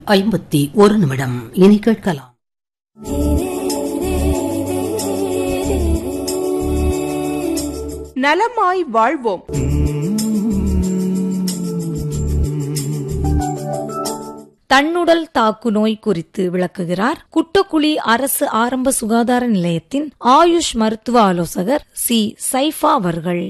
ஐம்பத்தி ஒரு நிமிடம் இனி கேட்கலாம் நலமாய் வாழ்வோம் தன்னுடல் தாக்கு நோய் குறித்து விளக்குகிறார் குட்டக்குழி அரசு ஆரம்ப சுகாதார நிலையத்தின் ஆயுஷ் மருத்துவ ஆலோசகர் சி சைஃபா அவர்கள்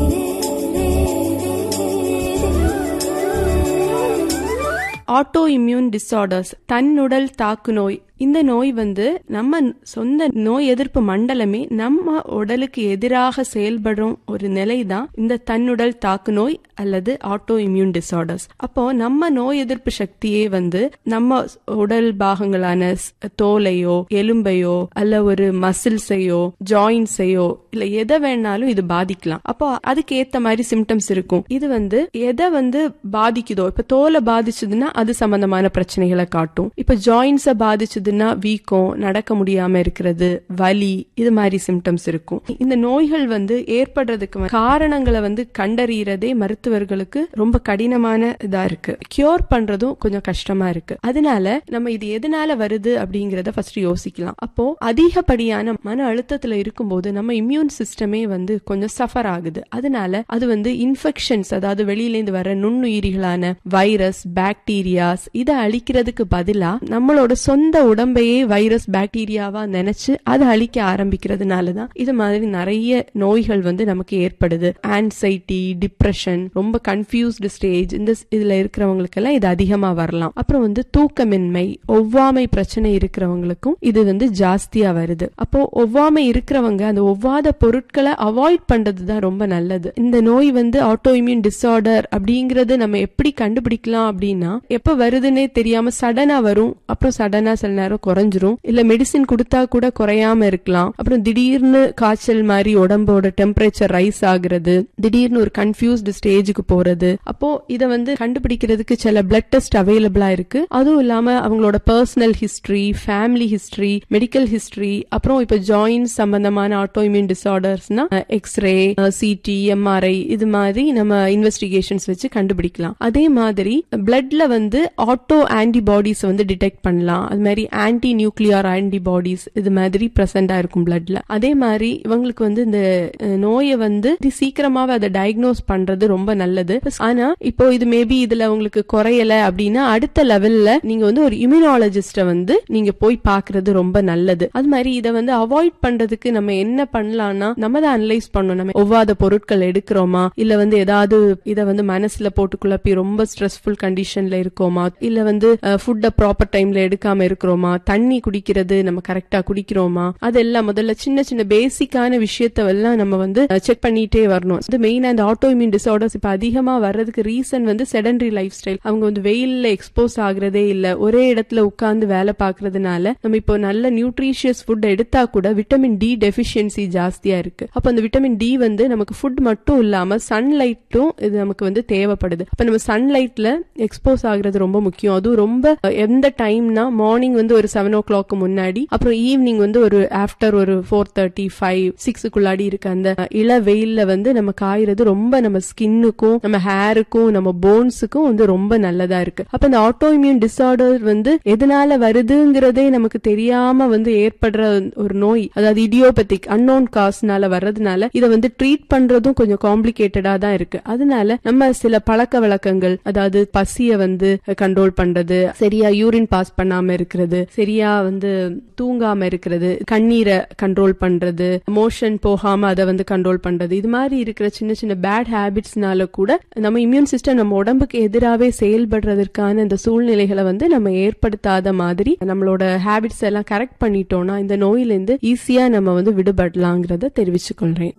ஆட்டோ இம்யூன் டிசார்டர்ஸ் தன்னுடல் தாக்கு நோய் இந்த நோய் வந்து நம்ம சொந்த நோய் எதிர்ப்பு மண்டலமே நம்ம உடலுக்கு எதிராக செயல்படும் ஒரு நிலை தான் இந்த தன்னுடல் தாக்கு நோய் அல்லது ஆட்டோ இம்யூன் டிசார்டர்ஸ் அப்போ நம்ம நோய் எதிர்ப்பு சக்தியே வந்து நம்ம உடல் பாகங்களான ஸ்- தோலையோ எலும்பையோ அல்ல ஒரு மசில்ஸையோ ஜாயின்ஸையோ இல்ல எதை வேணாலும் இது பாதிக்கலாம் அப்போ அதுக்கு ஏத்த மாதிரி சிம்டம்ஸ் இருக்கும் இது வந்து எதை வந்து பாதிக்குதோ இப்ப தோலை பாதிச்சதுன்னா அது சம்பந்தமான பிரச்சனைகளை காட்டும் இப்ப ஜாயின்ஸ பாதிச்சதுன்னா வீக்கம் நடக்க முடியாம இருக்கிறது வலி இது மாதிரி சிம்டம்ஸ் இருக்கும் இந்த நோய்கள் வந்து ஏற்படுறதுக்கு வ- காரணங்களை வந்து கண்டறியறதே மருத்துவர்களுக்கு ரொம்ப கடினமான இதா இருக்கு கியூர் பண்றதும் கொஞ்சம் கஷ்டமா இருக்கு அதனால நம்ம இது எதனால வருது அப்படிங்கறத ஃபர்ஸ்ட் யோசிக்கலாம் அப்போ அதிகப்படியான மன அழுத்தத்துல இருக்கும்போது நம்ம இம்யூன் சிஸ்டமே வந்து கொஞ்சம் சஃபர் ஆகுது அதனால அது வந்து இன்ஃபெக்ஷன்ஸ் அதாவது வெளியில இருந்து வர நுண்ணுயிரிகளான வைரஸ் பாக்டீரியாஸ் இதை அழிக்கிறதுக்கு பதிலா நம்மளோட சொந்த உடம்பையே வைரஸ் பாக்டீரியாவா நினைச்சு அதை அழிக்க ஆரம்பிக்கிறதுனால தான் இது மாதிரி நிறைய நோய்கள் வந்து நமக்கு ஏற்படுது ஆன்சைட்டி டிப்ரெஷன் ரொம்ப கன்ஃபியூஸ்டு ஸ்டேஜ் இந்த ஸ்- இதுல இருக்கிறவங்களுக்கெல்லாம் இது அதிகமா வரலாம் அப்புறம் வந்து தூக்கமின்மை ஒவ்வாமை பிரச்சனை இருக்கிறவங்களுக்கும் இது வந்து ஜாஸ்தியா வருது அப்போ ஒவ்வாமை இருக்கிறவங்க அந்த ஒவ்வாத பொருட்களை அவாய்ட் பண்றது தான் ரொம்ப நல்லது இந்த நோய் வந்து ஆட்டோ இம்யூன் டிசார்டர் அப்படிங்கறது நம்ம எப்படி கண்டுபிடிக்கலாம் அப்படின்னா எப்ப வருதுன்னே தெரியாம சடனா வரும் அப்புறம் சடனா சில நேரம் குறைஞ்சிரும் இல்ல மெடிசின் கொடுத்தா கூட குறையாம இருக்கலாம் அப்புறம் திடீர்னு காய்ச்சல் மாதிரி உடம்போட டெம்பரேச்சர் ரைஸ் ஆகுறது திடீர்னு ஒரு கன்ஃபியூஸ்டு ஸ்டேஜுக்கு போறது அப்போ இத வந்து கண்டுபிடிக்கிறதுக்கு சில பிளட் டெஸ்ட் அவைலபிளா இருக்கு அதுவும் இல்லாம அவங்களோட personal history family history medical history அப்புறம் இப்ப ஜாயின்ஸ் சம்பந்தமான ஆட்டோ இம்யூன் டிசார்டர்ஸ்னா எக்ஸ்ரே சிடி எம்ஆர்ஐ இது மாதிரி நம்ம இன்வெஸ்டிகேஷன்ஸ் வச்சு கண்டுபிடிக்கலாம் அதே மாதிரி பிளட்ல வந்து ஆட்டோ ஆன்டிபாடிஸ் வந்து டிடெக்ட் பண்ணலாம் அது மாதிரி ஆன்டி நியூக்ளியர் ஆன்டிபாடிஸ் இது மாதிரி பிரசண்டா இருக்கும் பிளட்ல அதே மாதிரி இவங்களுக்கு வந்து இந்த அஹ், நோயை வந்து இது சீக்கிரமாவே அதை டயக்னோஸ் பண்றது ரொம்ப நல்லது ஆனா இப்போ இது மேபி இதுல உங்களுக்கு குறையல அப்படின்னா அடுத்த லெவல்ல நீங்க வந்து ஒரு இம்யூனாலஜிஸ்ட வந்து நீங்க போய் பாக்குறது ரொம்ப நல்லது அது மாதிரி இதை வந்து அவாய்ட் பண்றதுக்கு நம்ம என்ன பண்ணலாம்னா நம்ம தான் அனலைஸ் பண்ணணும் நம்ம ஒவ்வாத பொருட்கள் எடுக்கிறோமா இல்ல வந்து ஏதாவது இதை வந்து மனசுல போட்டு குழப்பி ரொம்ப ஸ்ட்ரெஸ்ஃபுல் கண்டிஷன்ல இருக்கோமா இல்ல வந்து ஃபுட்டை ப்ராப்பர் டைம்ல எடுக்காம இருக்கிறோமா தண்ணி குடிக்கிறது நம்ம கரெக்டா குடிக்கிறோமா அதெல்லாம் முதல்ல சின்ன சின்ன பேசிக்கான விஷயத்த எல்லாம் நம்ம வந்து செக் பண்ணிட்டே வரணும் இது மெயினா இந்த ஆட்டோ இம்யூன் டிசார்டர்ஸ் இப்ப அதிகமா வர்றதுக்கு ரீசன் வந்து செடன்டரி லைஃப் ஸ்டைல் அவங்க வந்து வெயில்ல எக்ஸ்போஸ் ஆகுறதே இல்ல ஒரே இடத்துல உட்கார்ந்து வேலை பார்க்கறதுனால நம்ம இப்போ நல்ல நியூட்ரிஷியஸ் ஃபுட் எடுத்தா கூட விட்டமின் டி டெஃபிஷியன்சி ஜாஸ்தியா இருக்கு அப்ப அந்த விட்டமின் டி வந்து நமக்கு ஃபுட் மட்டும் இல்லாம சன்லைட்டும் இது நமக்கு வந்து தேவைப்படுது அப்ப நம்ம சன்லைட்ல எக்ஸ்போஸ் ஆகுறது ரொம்ப முக்கியம் அதுவும் ரொம்ப அஹ், எந்த டைம்னா மார்னிங் வந்து ஒரு செவன் ஓ கிளாக் முன்னாடி அப்புறம் ஈவினிங் வந்து ஒரு ஆஃப்டர் ஒரு ஃபோர் தேர்ட்டி ஃபைவ் சிக்ஸுக்குள்ளாடி இருக்க அந்த அஹ், இள வெயில்ல வந்து நம்ம காயறது ரொம்ப நம்ம ஸ்கின்னுக்கும் நம்ம ஹேருக்கும் நம்ம போன்ஸுக்கும் வந்து ரொம்ப நல்லதா இருக்கு அப்ப இந்த ஆட்டோ இம்யூன் டிசார்டர் வந்து எதனால வருதுங்கிறதே நமக்கு தெரியாம வந்து ஏற்படுற ஒரு நோய் அதாவது இடியோபத்திக் அன்னோன் காஸ்னால வர்றதுனால இதை வந்து ட்ரீட் பண்றதும் கொஞ்சம் காம்ப்ளிகேட்டடா தான் இருக்கு அதனால நம்ம சில பழக்க வழக்கங்கள் அதாவது பசிய வந்து கண்ட்ரோல் பண்றது சரியா யூரின் பாஸ் பண்ணாம இருக்கிறது சரியா வந்து தூங்காம இருக்கிறது கண்ணீரை கண்ட்ரோல் பண்றது மோஷன் போகாம அதை வந்து கண்ட்ரோல் பண்றது இது மாதிரி இருக்கிற சின்ன சின்ன பேட் ஹேபிட்ஸ்னால கூட நம்ம இம்யூன் சிஸ்டம் நம்ம உடம்புக்கு எதிராகவே செயல்படுறதற்கான இந்த சூழ்நிலைகளை வந்து நம்ம ஏற்படுத்தாத மாதிரி நம்மளோட ஹேபிட்ஸ் எல்லாம் கரெக்ட் பண்ணிட்டோம்னா இந்த நோயிலிருந்து ஈஸியா நம்ம வந்து விடுபடலாங்கிறத தெரிவிச்சுக் கொள்றேன்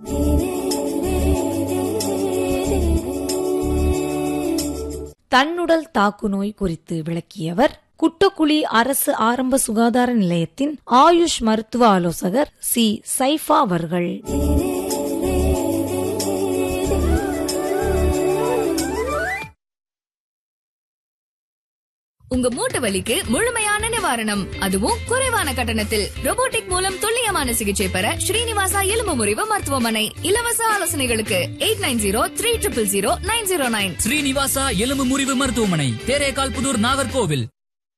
தன்னுடல் தாக்கு நோய் குறித்து விளக்கியவர் குட்டக்குழி அரசு ஆரம்ப சுகாதார நிலையத்தின் ஆயுஷ் மருத்துவ ஆலோசகர் சி சைஃபா அவர்கள் உங்க மூட்டு வலிக்கு முழுமையான நிவாரணம் அதுவும் குறைவான கட்டணத்தில் robotic மூலம் துல்லியமான சிகிச்சை பெற ஸ்ரீனிவாசா எலும்பு முறிவு மருத்துவமனை இலவச ஆலோசனைகளுக்கு eight nine zero three triple zero nine zero nine Srinivasa எலும்பு முறிவு மருத்துவமனை தேரேகால் புதூர் நாகர்கோவில்